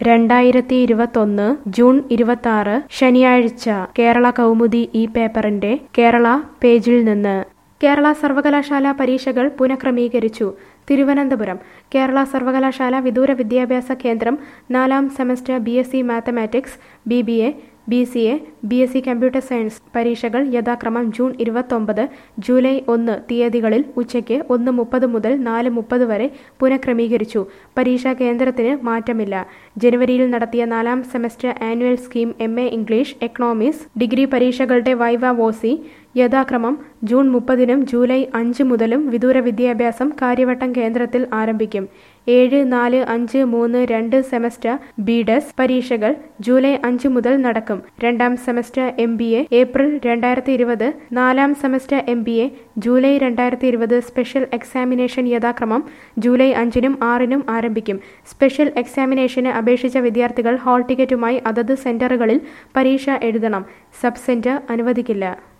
രണ്ടായിരത്തി ഇരുപത്തൊന്ന് ജൂൺ ഇരുപത്തി ശനിയാഴ്ച കേരള കൗമുദി ഈ പേപ്പറിന്റെ കേരള പേജിൽ നിന്ന് കേരള സർവകലാശാല പരീക്ഷകൾ പുനഃക്രമീകരിച്ചു തിരുവനന്തപുരം കേരള സർവകലാശാല വിദൂര വിദ്യാഭ്യാസ കേന്ദ്രം നാലാം semester B S C mathematics B B A B C A B S C computer science പരീക്ഷകൾ യഥാക്രമം ജൂൺ ഇരുപത്തൊമ്പത് ജൂലൈ ഒന്ന് തീയതികളിൽ ഉച്ചയ്ക്ക് ഒന്ന് മുപ്പത് മുതൽ നാല് മുപ്പത് വരെ പുനഃക്രമീകരിച്ചു പരീക്ഷാ കേന്ദ്രത്തിന് മാറ്റമില്ല ജനുവരിയിൽ നടത്തിയ നാലാം semester annual scheme M A English economics degree പരീക്ഷകളുടെ വൈവ വോസി യഥാക്രമം ജൂൺ മുപ്പതിനും ജൂലൈ അഞ്ച് മുതലും വിദൂര വിദ്യാഭ്യാസം കാര്യവട്ടം കേന്ദ്രത്തിൽ ആരംഭിക്കും ഏഴ് നാല് അഞ്ച് മൂന്ന് രണ്ട് സെമസ്റ്റർ ബിഡെസ് പരീക്ഷകൾ ജൂലൈ അഞ്ച് മുതൽ നടക്കും രണ്ടാം semester M B A April രണ്ടായിരത്തി ഇരുപത് നാലാം semester M B A July രണ്ടായിരത്തി ഇരുപത് സ്പെഷ്യൽ എക്സാമിനേഷൻ യഥാക്രമം ജൂലൈ അഞ്ചിനും ആറിനും ആരംഭിക്കും സ്പെഷ്യൽ എക്സാമിനേഷന് അപേക്ഷിച്ച വിദ്യാർത്ഥികൾ ഹാൾ ടിക്കറ്റുമായി അതത് സെന്ററുകളിൽ പരീക്ഷ എഴുതണം സബ് സെന്റർ അനുവദിക്കില്ല